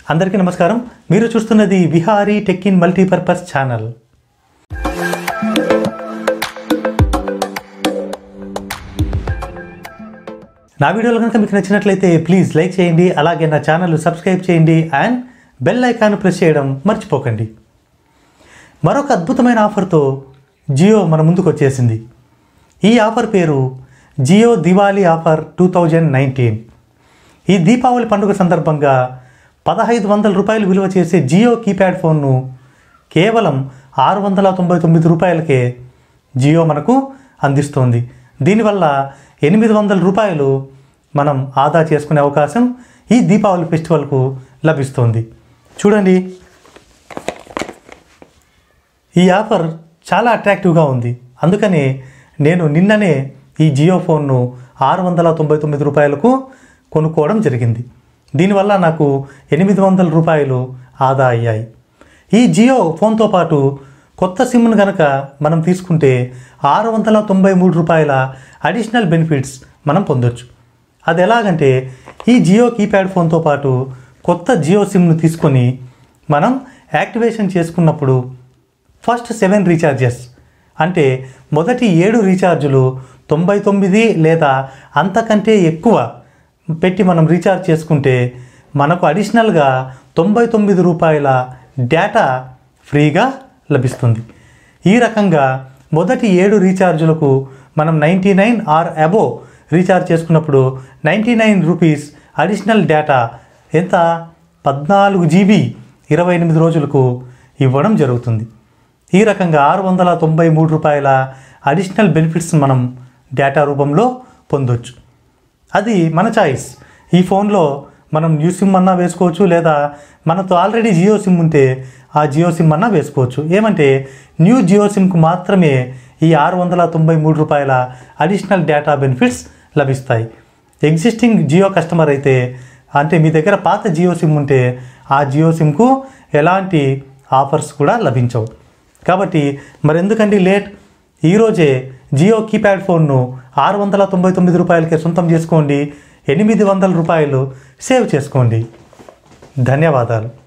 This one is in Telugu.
అందరికీ నమస్కారం మీరు చూస్తున్నది Vihari tech in multipurpose channel నా వీడియోలు కనుక మీకు నచ్చినట్లయితే ప్లీజ్ లైక్ చేయండి అలాగే నా ఛానల్ సబ్స్క్రైబ్ చేయండి అండ్ బెల్ ఐకాన్ ప్రెస్ చేయడం మర్చిపోకండి మరొక అద్భుతమైన ఆఫర్తో జియో మన ముందుకు వచ్చేసింది ఈ ఆఫర్ పేరు Jio Diwali offer two thousand nineteen ఈ దీపావళి పండుగ సందర్భంగా పదహైదు వందల రూపాయలు విలువ చేసే జియో కీప్యాడ్ ఫోన్ను కేవలం ఆరు వందల తొంభై తొమ్మిది రూపాయలకే జియో మనకు అందిస్తోంది దీనివల్ల ఎనిమిది వందల రూపాయలు మనం ఆదా చేసుకునే అవకాశం ఈ దీపావళి ఫెస్టివల్కు లభిస్తుంది చూడండి ఈ ఆఫర్ చాలా అట్రాక్టివ్గా ఉంది అందుకని నేను నిన్ననే ఈ జియో ఫోన్ను ఆరు వందల తొంభై తొమ్మిది రూపాయలకు కొనుక్కోవడం జరిగింది దీనివల్ల నాకు ఎనిమిది వందల రూపాయలు ఆదా అయ్యాయి ఈ జియో ఫోన్తో పాటు కొత్త సిమ్ను కనుక మనం తీసుకుంటే ఆరు వందల తొంభై మూడు రూపాయల అడిషనల్ బెనిఫిట్స్ మనం పొందొచ్చు అది ఎలాగంటే ఈ జియో కీప్యాడ్ ఫోన్తో పాటు కొత్త జియో సిమ్ను తీసుకొని మనం యాక్టివేషన్ చేసుకున్నప్పుడు ఫస్ట్ సెవెన్ రీఛార్జెస్ అంటే మొదటి ఏడు రీఛార్జులు తొంభై తొమ్మిది లేదా అంతకంటే ఎక్కువ పెట్టి మనం రీఛార్జ్ చేసుకుంటే మనకు అడిషనల్గా తొంభై తొమ్మిది రూపాయల డేటా ఫ్రీగా లభిస్తుంది ఈ రకంగా మొదటి ఏడు రీఛార్జులకు మనం ninety nine or above recharge చేసుకున్నప్పుడు ninety nine rupees additional data ఎంత పద్నాలుగు జీబీ ఇరవై ఎనిమిది రోజులకు ఇవ్వడం జరుగుతుంది ఈ రకంగా ఆరు వందల తొంభై మూడు రూపాయల అడిషనల్ బెనిఫిట్స్ మనం డేటా రూపంలో పొందొచ్చు అది మన చాయిస్ ఈ ఫోన్లో మనం న్యూ సిమ్ అన్నా వేసుకోవచ్చు లేదా మనతో ఆల్రెడీ జియో సిమ్ ఉంటే ఆ జియో సిమ్ అన్నా వేసుకోవచ్చు ఏమంటే న్యూ జియో సిమ్కు మాత్రమే ఈ ఆరు వందల తొంభై మూడు రూపాయల అడిషనల్ డేటా బెనిఫిట్స్ లభిస్తాయి ఎగ్జిస్టింగ్ జియో కస్టమర్ అయితే అంటే మీ దగ్గర పాత జియో సిమ్ ఉంటే ఆ జియో సిమ్కు ఎలాంటి ఆఫర్స్ కూడా లభించవు కాబట్టి మరెందుకండి లేట్ ఈరోజే జియో కీప్యాడ్ ఫోన్ను ఆరు వందల తొంభై తొమ్మిది రూపాయలకే సొంతం చేసుకోండి ఎనిమిది వందల రూపాయలు సేవ్ చేసుకోండి ధన్యవాదాలు